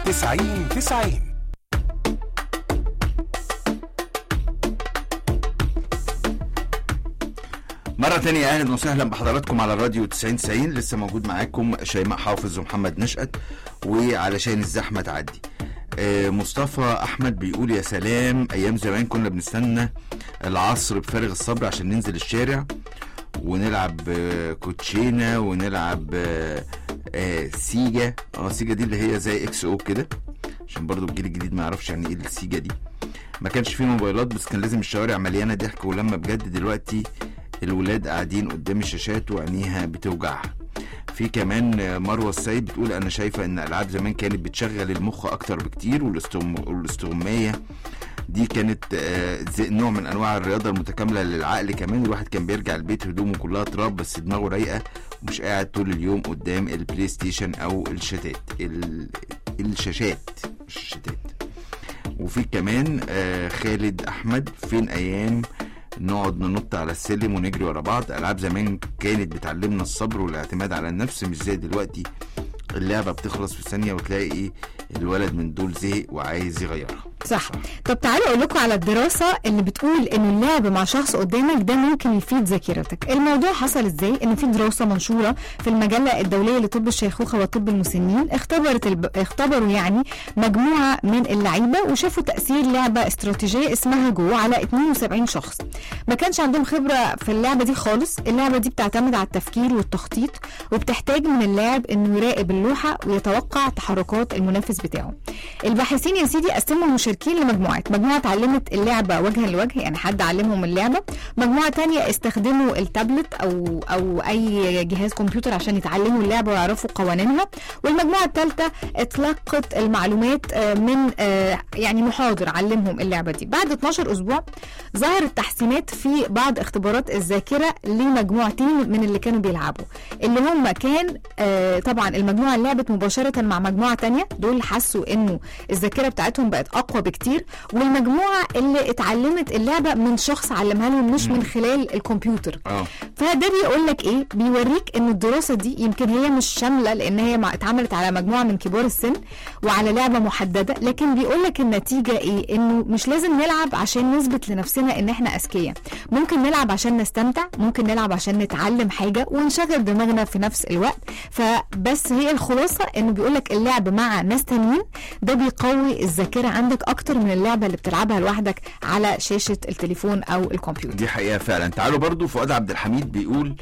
90 90 مرة تانية أهلا وسهلا بحضراتكم على الراديو 90 90 لسه موجود معاكم شيماء حافظ ومحمد نشأت وعلشان الزحمة تعدي آه، مصطفى أحمد بيقول يا سلام أيام زمان كنا بنستنى العصر بفارغ الصبر عشان ننزل الشارع ونلعب آه، كوتشينة ونلعب آه، آه، سيجا اه سيجا دي اللي هي زي اكس او كده عشان برضو الجيل الجديد ما يعرفش يعني ايه السيجا دي ما كانش فيه موبايلات بس كان لازم الشوارع مليانه ضحك ولما بجد دلوقتي الولاد قاعدين قدام الشاشات وعينيها بتوجعها في كمان آه، مروه السيد بتقول انا شايفه ان العاب زمان كانت بتشغل المخ اكتر بكتير والاستغم- والاستغمايه دي كانت آه، زي نوع من انواع الرياضه المتكامله للعقل كمان الواحد كان بيرجع البيت هدومه كلها تراب بس دماغه رايقه ومش قاعد طول اليوم قدام البلاي ستيشن او الشتات ال... الشاشات مش الشتات وفي كمان آه، خالد احمد فين ايام نقعد ننط على السلم ونجري ورا بعض العاب زمان كانت بتعلمنا الصبر والاعتماد على النفس مش زي دلوقتي اللعبه بتخلص في ثانيه وتلاقي الولد من دول زهق وعايز يغيرها صح طب تعالوا اقول لكم على الدراسه اللي بتقول ان اللعب مع شخص قدامك ده ممكن يفيد ذاكرتك الموضوع حصل ازاي ان في دراسه منشوره في المجله الدوليه لطب الشيخوخه وطب المسنين اختبرت الب... اختبروا يعني مجموعه من اللعيبه وشافوا تاثير لعبه استراتيجيه اسمها جو على 72 شخص ما كانش عندهم خبره في اللعبه دي خالص اللعبه دي بتعتمد على التفكير والتخطيط وبتحتاج من اللاعب انه يراقب اللوحه ويتوقع تحركات المنافس بتاعه الباحثين يا سيدي قسموا المشاركين لمجموعات مجموعه اتعلمت اللعبه وجها لوجه يعني حد علمهم اللعبه مجموعه تانية استخدموا التابلت او او اي جهاز كمبيوتر عشان يتعلموا اللعبه ويعرفوا قوانينها والمجموعه الثالثه اتلقت المعلومات آه، من آه، يعني محاضر علمهم اللعبه دي بعد 12 اسبوع ظهرت تحسينات في بعض اختبارات الذاكره لمجموعتين من اللي كانوا بيلعبوا اللي هم كان آه، طبعا المجموعه اللي لعبت مباشره مع مجموعه تانية دول حسوا انه الذاكره بتاعتهم بقت اقوى بكتير والمجموعه اللي اتعلمت اللعبه من شخص علمها لهم مش من خلال الكمبيوتر اه فده بيقول لك ايه بيوريك ان الدراسه دي يمكن هي مش شامله لان هي مع- اتعملت على مجموعه من كبار السن وعلى لعبه محدده لكن بيقول لك النتيجه ايه انه مش لازم نلعب عشان نثبت لنفسنا ان احنا اذكياء ممكن نلعب عشان نستمتع ممكن نلعب عشان نتعلم حاجه ونشغل دماغنا في نفس الوقت فبس هي الخلاصه انه بيقول لك اللعب مع ناس تانيين ده بيقوي الذاكره عندك اكتر من اللعبه اللي بتلعبها لوحدك على شاشه التليفون او الكمبيوتر دي حقيقة فعلا تعالوا برضو فؤاد عبد الحميد بيقول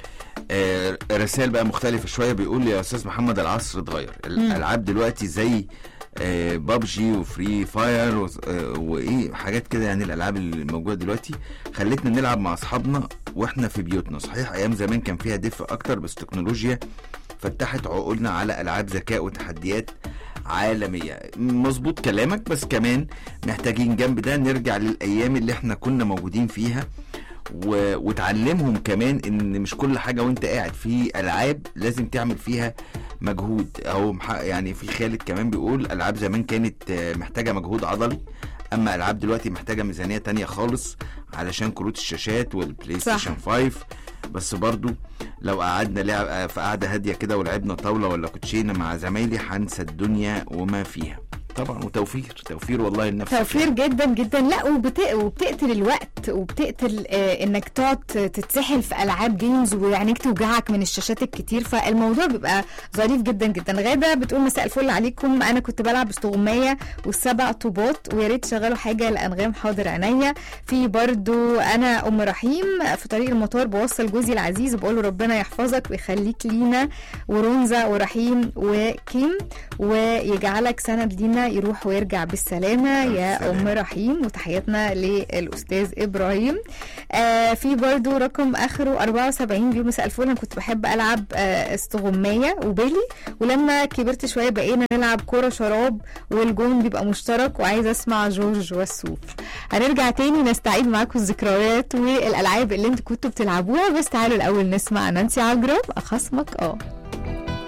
آه رسائل بقى مختلفة شوية بيقول يا أستاذ محمد العصر اتغير الألعاب دلوقتي زي آه بابجي وفري فاير و- آه، وايه حاجات كده يعني الالعاب اللي موجوده دلوقتي خلتنا نلعب مع اصحابنا واحنا في بيوتنا صحيح ايام زمان كان فيها دفء اكتر بس تكنولوجيا فتحت عقولنا على العاب ذكاء وتحديات عالميه مظبوط كلامك بس كمان محتاجين جنب ده نرجع للايام اللي احنا كنا موجودين فيها و... وتعلمهم كمان ان مش كل حاجه وانت قاعد في العاب لازم تعمل فيها مجهود او مح- يعني في خالد كمان بيقول العاب زمان كانت آه، محتاجه مجهود عضلي اما العاب دلوقتي محتاجه ميزانيه تانية خالص علشان كروت الشاشات والبلاي صح. ستيشن 5 بس برضو لو قعدنا لعب آه، في قعده هاديه كده ولعبنا طاوله ولا كوتشينه مع زمايلي هنسى الدنيا وما فيها طبعا وتوفير توفير والله النفس توفير جدا جدا لا وبت... وبتقتل الوقت وبتقتل آه انك تقعد تتسحل في العاب جيمز وعينيك توجعك من الشاشات الكتير فالموضوع بيبقى ظريف جدا جدا غاده بتقول مساء الفل عليكم انا كنت بلعب استغمايه والسبع طوبات ويا ريت تشغلوا حاجه لانغام حاضر عينيا في برضو انا ام رحيم في طريق المطار بوصل جوزي العزيز وبقول له ربنا يحفظك ويخليك لينا ورونزا ورحيم وكيم ويجعلك سند لينا يروح ويرجع بالسلامه يا بالسلامة. ام رحيم وتحياتنا للاستاذ ابراهيم آه في برضو رقم اخره 74 بيقول مساء الفل انا كنت بحب العب آه استغمايه وبيلي ولما كبرت شويه بقينا نلعب كوره شراب والجون بيبقى مشترك وعايز اسمع جورج والسوف هنرجع تاني نستعيد معاكم الذكريات والالعاب اللي انتوا كنتوا بتلعبوها بس تعالوا الاول نسمع نانسي عجرم اخصمك اه